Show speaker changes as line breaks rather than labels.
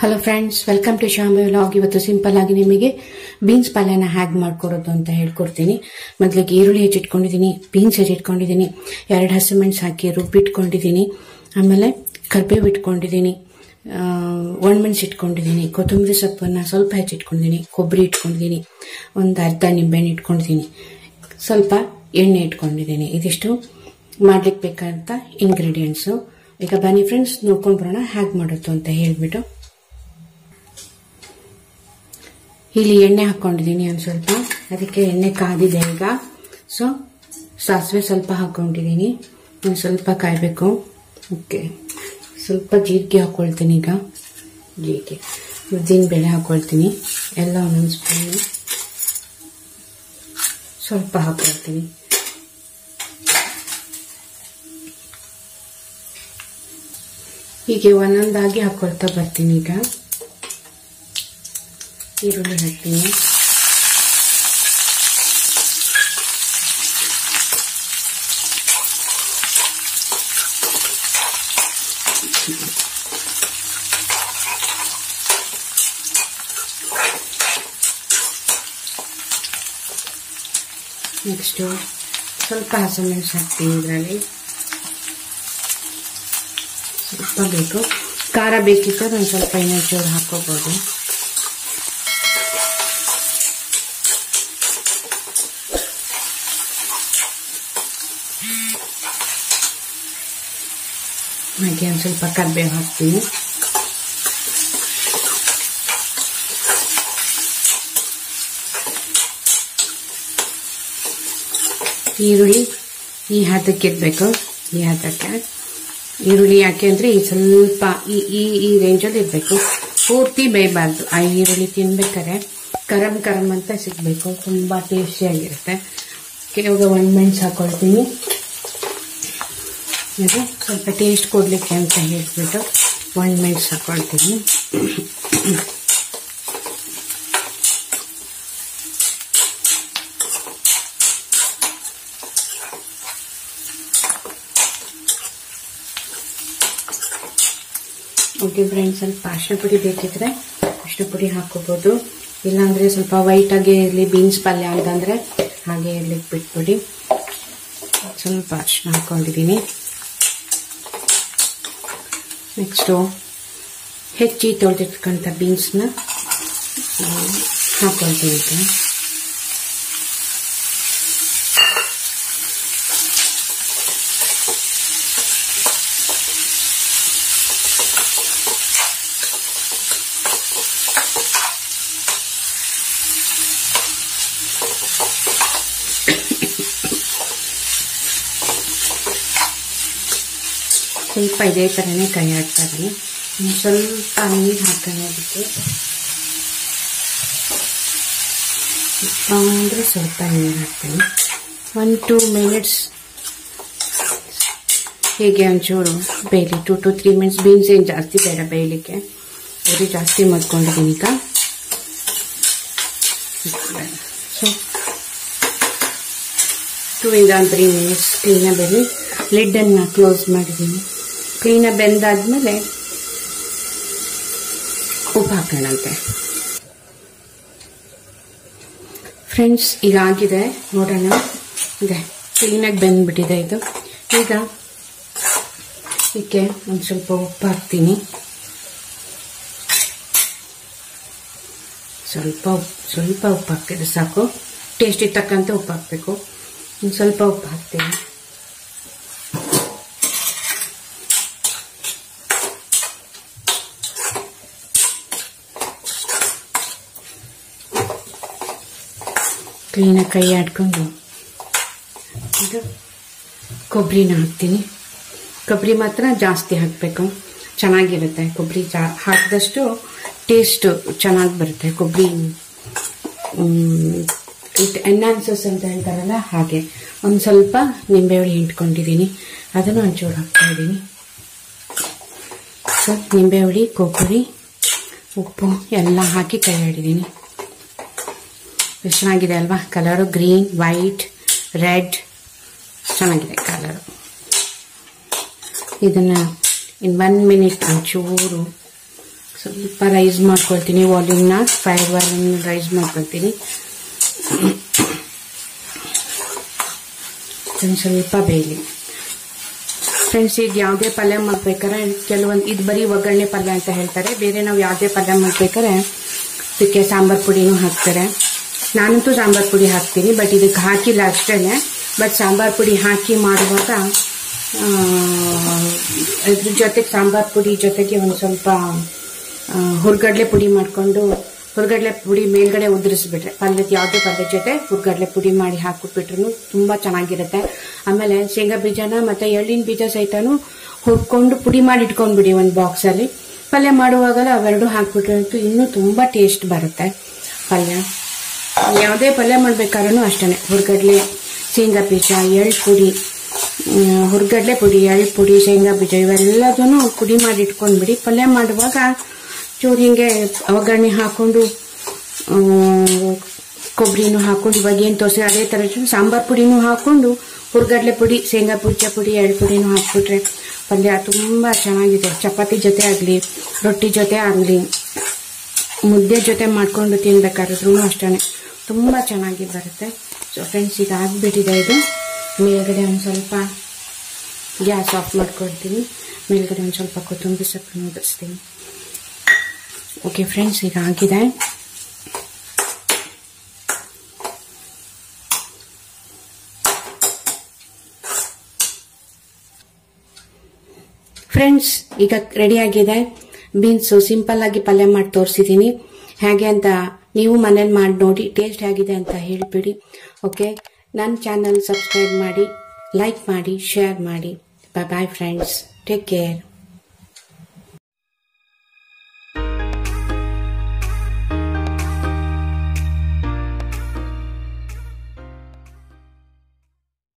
hello friends welcome to Shambe vlog ಇವತ್ತು simple ಆಗಿ ನಿಮಗೆ ಬೀನ್ಸ್ ಪಲ್ಯನ ಹ್ಯಾಗ್ ಮಾಡ್ಕೊಡೋದು ಅಂತ ಹೇಳ್ಕೊಡ್ತೀನಿ ಮೊದಲಿಗೆ ಈರುಳ್ಳಿ ಹೆಚ್ಚಿಟ್ಕೊಂಡಿದ್ದೀನಿ ಬೀನ್ಸ್ ಹೆಚ್ಚಿಟ್ಕೊಂಡಿದ್ದೀನಿ ಎರಡು ಹಸಿಮೆಣಸು ಹಾಕಿ ರುಬ್ಬಿಟ್ಕೊಂಡಿದ್ದೀನಿ ಆಮೇಲೆ ಕರ್ಬೇವು ಇಟ್ಕೊಂಡಿದ್ದೀನಿ ಒಣಮೆಣಸು ಇಟ್ಕೊಂಡಿದ್ದೀನಿ ಕೊತ್ತಂಬರಿ ಸೊಪ್ಪನ್ನು ಸ್ವಲ್ಪ ಹೆಚ್ಚಿಟ್ಕೊಂಡಿದ್ದೀನಿ ಕೊಬ್ಬರಿ ಇಟ್ಕೊಂಡಿದ್ದೀನಿ ಒಂದು ಅರ್ಧ ನಿಂಬೆಹಣ್ಣು ಇಟ್ಕೊಂಡಿದ್ದೀನಿ ಸ್ವಲ್ಪ ಎಣ್ಣೆ ಇಟ್ಕೊಂಡಿದ್ದೀನಿ ಇದಿಷ್ಟು ಮಾಡ್ಲಿಕ್ಕೆ ಬೇಕಾದಂಥ ಇಂಗ್ರೀಡಿಯೆಂಟ್ಸು ಈಗ ಬನ್ನಿ ಫ್ರೆಂಡ್ಸ್ ನೋಡ್ಕೊಂಡು ಬರೋಣ ಹ್ಯಾಗ್ ಮಾಡೋದು ಅಂತ ಹೇಳ್ಬಿಟ್ಟು ಇಲ್ಲಿ ಎಣ್ಣೆ ಹಾಕೊಂಡಿದ್ದೀನಿ ಒಂದು ಸ್ವಲ್ಪ ಅದಕ್ಕೆ ಎಣ್ಣೆ ಕಾದಿದೆ ಈಗ ಸೊ ಸಾಸಿವೆ ಸ್ವಲ್ಪ ಹಾಕೊಂಡಿದ್ದೀನಿ ಒಂದು ಸ್ವಲ್ಪ ಕಾಯಬೇಕು ಓಕೆ ಸ್ವಲ್ಪ ಜೀರಿಗೆ ಹಾಕೊಳ್ತೀನಿ ಈಗ ಜೀರಿಗೆ ಉದ್ದಿನ ಬೇಳೆ ಹಾಕೊಳ್ತೀನಿ ಎಲ್ಲ ಒಂದೊಂದು ಸ್ಪೂನು ಸ್ವಲ್ಪ ಹಾಕೊಳ್ತೀನಿ ಹೀಗೆ ಒಂದೊಂದಾಗಿ ಹಾಕೊಳ್ತಾ ಬರ್ತೀನಿ ಈಗ ಈರುಳ್ಳಿ ಹಾಕ್ತೀನಿ ನೆಕ್ಸ್ಟು ಸ್ವಲ್ಪ ಹಸಿಮೆಣಸು ಹಾಕ್ತೀನಿ ಇದರಲ್ಲಿ ಸ್ವಲ್ಪ ಬೇಕು ಖಾರ ಬೇಕಿತ್ತು ನಾನು ಸ್ವಲ್ಪ ಇನ್ನೊಂದು ಚೂರು ಹಾಕೋಬೋದು ಹಾಗೆ ಒಂದು ಸ್ವಲ್ಪ ಕರ್ಬೇವು ಹಾಕ್ತೀನಿ ಈರುಳ್ಳಿ ಈ ಹದಕ್ಕೆ ಇರಬೇಕು ಈ ಹದಕ್ಕೆ ಈರುಳ್ಳಿ ಯಾಕೆ ಅಂದರೆ ಈ ಸ್ವಲ್ಪ ಈ ಈ ಈ ರೇಂಜಲ್ಲಿ ಇರಬೇಕು ಪೂರ್ತಿ ಬೇಯಬಾರ್ದು ಆ ಈರುಳ್ಳಿ ತಿನ್ಬೇಕಾದ್ರೆ ಕರಮ್ ಕರಮ್ ಅಂತ ಸಿಗಬೇಕು ತುಂಬ ಟೇಸ್ಟಿಯಾಗಿರುತ್ತೆ ಇವಾಗ ಒಂದು ಮೆಣಸು ಹಾಕೊಳ್ತೀನಿ ಇದು ಸ್ವಲ್ಪ ಟೇಸ್ಟ್ ಕೊಡಲಿಕ್ಕೆ ಅಂತ ಹೇಳ್ಬಿಟ್ಟು ಒಂದು ಮೆಣಸು ಹಾಕೊಳ್ತೀನಿ ಓಕೆ ಫ್ರೆಂಡ್ಸ್ ಸ್ವಲ್ಪ ಅರಿಶಿನ ಪುಡಿ ಬೇಕಿದ್ರೆ ಅರಿಶಿನ ಪುಡಿ ಹಾಕೋಬೋದು ಇಲ್ಲಾಂದರೆ ಸ್ವಲ್ಪ ವೈಟಾಗೆ ಇರಲಿ ಬೀನ್ಸ್ ಪಲ್ಯ ಅಂತಂದರೆ ಹಾಗೆ ಇರ್ಲಿಕ್ಕೆ ಬಿಟ್ಬಿಡಿ ಸ್ವಲ್ಪ ಅರಿಶಿನ ಹಾಕೊಂಡಿದ್ದೀನಿ ನೆಕ್ಸ್ಟು ಹೆಚ್ಚಿ ತೊಳೆದಿಟ್ಕೊಂಥ ಬೀನ್ಸ್ನ ಹಾಕೊಳ್ತೀನಿ ಈಗ ಸ್ವಲ್ಪ ಇದೇ ಥರನೇ ಕೈ ಹಾಕ್ತಾ ಇದ್ದೀನಿ ಸ್ವಲ್ಪ ನೀರು ಹಾಕೋಣ ಅದಕ್ಕೆ ಅಂದರೆ ಸ್ವಲ್ಪ ನೀರು ಹಾಕ್ತೀನಿ ಒನ್ ಟೂ ಮಿನಿಟ್ಸ್ ಹೀಗೆ ಒಂಚೂರು ಬೇಯಲಿ two to three minutes beans ಏನು ಜಾಸ್ತಿ ಬೇಡ ಬೇಯಲಿಕ್ಕೆ ಉರಿ ಜಾಸ್ತಿ ಮಾಡ್ಕೊಂಡಿದ್ದೀನಿ ಈಗ ಸೊ ಟೂ ಇಂದ ಒಂದು ತ್ರೀ ಮಿನಿಟ್ಸ್ ಕ್ಲೀನಾಗಿ ಬೇಲಿ ಲಿಡ್ಡನ್ನು ಕ್ಲೋಸ್ ಮಾಡಿದ್ದೀನಿ ಕ್ಲೀನಾಗಿ ಬೆಂದಾದ್ಮೇಲೆ ಉಪ್ಪು ಹಾಕೋಣಂತೆ ಫ್ರೆಂಡ್ಸ್ ಈಗ ಆಗಿದೆ ನೋಡೋಣ ಇದೆ ಕ್ಲೀನಾಗಿ ಬೆಂದ್ಬಿಟ್ಟಿದೆ ಇದು ಈಗ ಇದಕ್ಕೆ ಒಂದು ಸ್ವಲ್ಪ ಉಪ್ಪು ಹಾಕ್ತೀನಿ ಸ್ವಲ್ಪ ಸ್ವಲ್ಪ ಉಪ್ಪು ಹಾಕಿದ್ರೆ ಸಾಕು ಟೇಸ್ಟಿಗೆ ತಕ್ಕಂತೆ ಉಪ್ಪು ಹಾಕಬೇಕು ಒಂದು ಸ್ವಲ್ಪ ಉಪ್ಪು ಹಾಕ್ತೀನಿ ಕ್ಲೀನಾಗಿ ಕೈ ಆಡ್ಕೊಂಡು ಇದು ಕೊಬ್ಬರಿನ ಹಾಕ್ತೀನಿ ಕೊಬ್ಬರಿ ಮಾತ್ರ ಜಾಸ್ತಿ ಹಾಕಬೇಕು ಚೆನ್ನಾಗಿರುತ್ತೆ ಕೊಬ್ಬರಿ ಜಾ ಹಾಕಿದಷ್ಟು ಟೇಸ್ಟು ಚೆನ್ನಾಗಿ ಬರುತ್ತೆ ಕೊಬ್ಬರಿ ಇಟ್ ಎನ್ಹಾನ್ಸಸ್ ಅಂತ ಹೇಳ್ತಾರಲ್ಲ ಹಾಗೆ ಒಂದು ಸ್ವಲ್ಪ ನಿಂಬೆಹುಳಿ ಹಿಂಡ್ಕೊಂಡಿದ್ದೀನಿ ಅದನ್ನು ಒಂಚೂರು ಹಾಕ್ತಾ ಇದ್ದೀನಿ ಸೊ ನಿಂಬೆಹುಳಿ ಕೊಬ್ಬರಿ ಉಪ್ಪು ಎಲ್ಲ ಹಾಕಿ ಕೈ ಆಡಿದ್ದೀನಿ ಎಷ್ಟು ಚೆನ್ನಾಗಿದೆ ಅಲ್ವಾ ಕಲರು ಗ್ರೀನ್ ವೈಟ್ ರೆಡ್ ಚೆನ್ನಾಗಿದೆ ಕಲರು ಇದನ್ನು ಇನ್ ಒನ್ ಮಿನಿಟ್ ಒಂಚೂರು ಸ್ವಲ್ಪ ರೈಸ್ ಮಾಡ್ಕೊಳ್ತೀನಿ ವಾಲ್ಯೂಮ್ನ ಫೈರ್ ವಾಲ್ಯೂಮ್ ರೈಸ್ ಮಾಡ್ಕೊಳ್ತೀನಿ ಒಂದು ಸ್ವಲ್ಪ ಬೇಯಲಿ ಫ್ರೆಂಡ್ಸ್ ಈಗ ಯಾವುದೇ ಪಲ್ಯ ಮಾಡ್ಬೇಕಾದ್ರೆ ಕೆಲವೊಂದು ಇದು ಬರೀ ಒಗ್ಗರಣೆ ಪಲ್ಯ ಅಂತ ಹೇಳ್ತಾರೆ ಬೇರೆ ನಾವು ಯಾವುದೇ ಪಲ್ಯ ಮಾಡ್ಬೇಕಾದ್ರೆ ಇದಕ್ಕೆ ಸಾಂಬಾರ್ ಪುಡಿನೂ ಹಾಕ್ತಾರೆ ನಾನಂತೂ ಸಾಂಬಾರ್ ಪುಡಿ ಹಾಕ್ತೀನಿ ಬಟ್ ಇದಕ್ಕೆ ಹಾಕಿಲ್ಲ ಅಷ್ಟೇ ಬಟ್ ಸಾಂಬಾರ್ ಪುಡಿ ಹಾಕಿ ಮಾಡುವಾಗ ಆ, ಇದ್ರ ಜೊತೆಗೆ ಸಾಂಬಾರ್ ಪುಡಿ ಜೊತೆಗೆ ಒಂದು ಸ್ವಲ್ಪ ಆ, ಹುರ್ಗಡ್ಲೆ ಪುಡಿ ಮಾಡಿಕೊಂಡು ಹುರ್ಗಡ್ಲೆ ಪುಡಿ ಮೇಲ್ಗಡೆ ಉದುರಿಸ್ಬಿಟ್ರೆ ಪಲ್ಯದ ಯಾವುದೇ ಪಲ್ಯದ ಜೊತೆ ಹುರ್ಗಡ್ಲೆ ಪುಡಿ ಮಾಡಿ ಹಾಕ್ಬಿಟ್ಬಿಟ್ರು ತುಂಬಾ ಚೆನ್ನಾಗಿರುತ್ತೆ ಆಮೇಲೆ ಶೇಂಗಾ ಬೀಜನ ಮತ್ತೆ ಎಳ್ಳಿನ ಬೀಜ ಸಹಿತನು ಹುರ್ಕೊಂಡು ಪುಡಿ ಮಾಡಿ ಇಟ್ಕೊಂಡ್ಬಿಡಿ ಒಂದು ಬಾಕ್ಸಲ್ಲಿ ಪಲ್ಯ ಮಾಡುವಾಗಲ ಅವೆರಡು ಹಾಕ್ಬಿಟ್ರೆ ಅಂತೂ ಇನ್ನೂ ತುಂಬಾ ಟೇಸ್ಟ್ ಬರುತ್ತೆ ಪಲ್ಯ ಯಾವುದೇ ಪಲ್ಯ ಮಾಡ್ಬೇಕಾದ್ರೂ ಅಷ್ಟೇ ಹುರ್ಗಡ್ಲೆ ಶೇಂಗಾ ಬೀಜ ಎಳ್ಳು ಪುಡಿ ಹ್ಮ್, ಹುರ್ಗಡ್ಲೆ ಪುಡಿ ಎಳ್ಳು ಪುಡಿ ಶೇಂಗಾ ಬೀಜ ಇವೆಲ್ಲದನ್ನು ಪುಡಿ ಮಾಡಿ ಇಟ್ಕೊಂಡ್ಬಿಡಿ ಪಲ್ಯ ಮಾಡುವಾಗ ಚೂರು ಹಿಂಗೆ ಒಗ್ಗರಣೆ ಹಾಕೊಂಡು ಆ, ಕೊಬ್ಬರಿನೂ ಹಾಕೊಂಡು ಇವಾಗ ಏನು ತೋರಿಸಿ ಅದೇ ಥರ ಸಾಂಬಾರ್ ಪುಡಿನೂ ಹಾಕೊಂಡು ಹುರ್ಗಡ್ಲೆ ಪುಡಿ ಶೇಂಗಾ ಬೀಜ ಪುಡಿ ಎಳ್ಳು ಪುಡಿನೂ ಹಾಕ್ಬಿಟ್ರೆ ಪಲ್ಯ ತುಂಬ ಚೆನ್ನಾಗಿದೆ ಚಪಾತಿ ಜೊತೆ ಆಗಲಿ ರೊಟ್ಟಿ ಜೊತೆ ಆಗಲಿ ಮುದ್ದೆ ಜೊತೆ ಮಾಡ್ಕೊಂಡು ತಿನ್ಬೇಕಾದ್ರೂ ಅಷ್ಟೇ ತುಂಬ ಚೆನ್ನಾಗಿ ಬರುತ್ತೆ ಸೊ ಫ್ರೆಂಡ್ಸ್ ಈಗ ಆಗಿಬಿಟ್ಟಿದೆ ಇದು ಮೇಲ್ಗಡೆ ಒಂದು ಸ್ವಲ್ಪ ಗ್ಯಾಸ್ ಆಫ್ ಮಾಡ್ಕೊಳ್ತೀನಿ ಮೇಲ್ಗಡೆ ಒಂದು ಸ್ವಲ್ಪ ಕೊತ್ತಂಬರಿ ಸೊಪ್ಪನ್ನು ಉದಿಸ್ತೀನಿ ಓಕೆ ಫ್ರೆಂಡ್ಸ್ ಈಗ ಆಗಿದೆ ಫ್ರೆಂಡ್ಸ್ ಈಗ ರೆಡಿ ಆಗಿದೆ ಬೀನ್ಸು ಸಿಂಪಲ್ ಆಗಿ ಪಲ್ಯ ಮಾಡಿ ತೋರಿಸಿದ್ದೀನಿ ಹೇಗೆ ಅಂತ ನೀವು ಮನೇಲಿ ಮಾಡಿ ನೋಡಿ ಟೇಸ್ಟ್ ಹೇಗಿದೆ ಅಂತ ಹೇಳ್ಬಿಡಿ ಓಕೆ ನನ್ನ ಚಾನಲ್ ಸಬ್ಸ್ಕ್ರೈಬ್ ಮಾಡಿ ಲೈಕ್ ಮಾಡಿ ಶೇರ್ ಮಾಡಿ ಬಾಯ್ ಫ್ರೆಂಡ್ಸ್ ಟೇಕ್ ಕೇರ್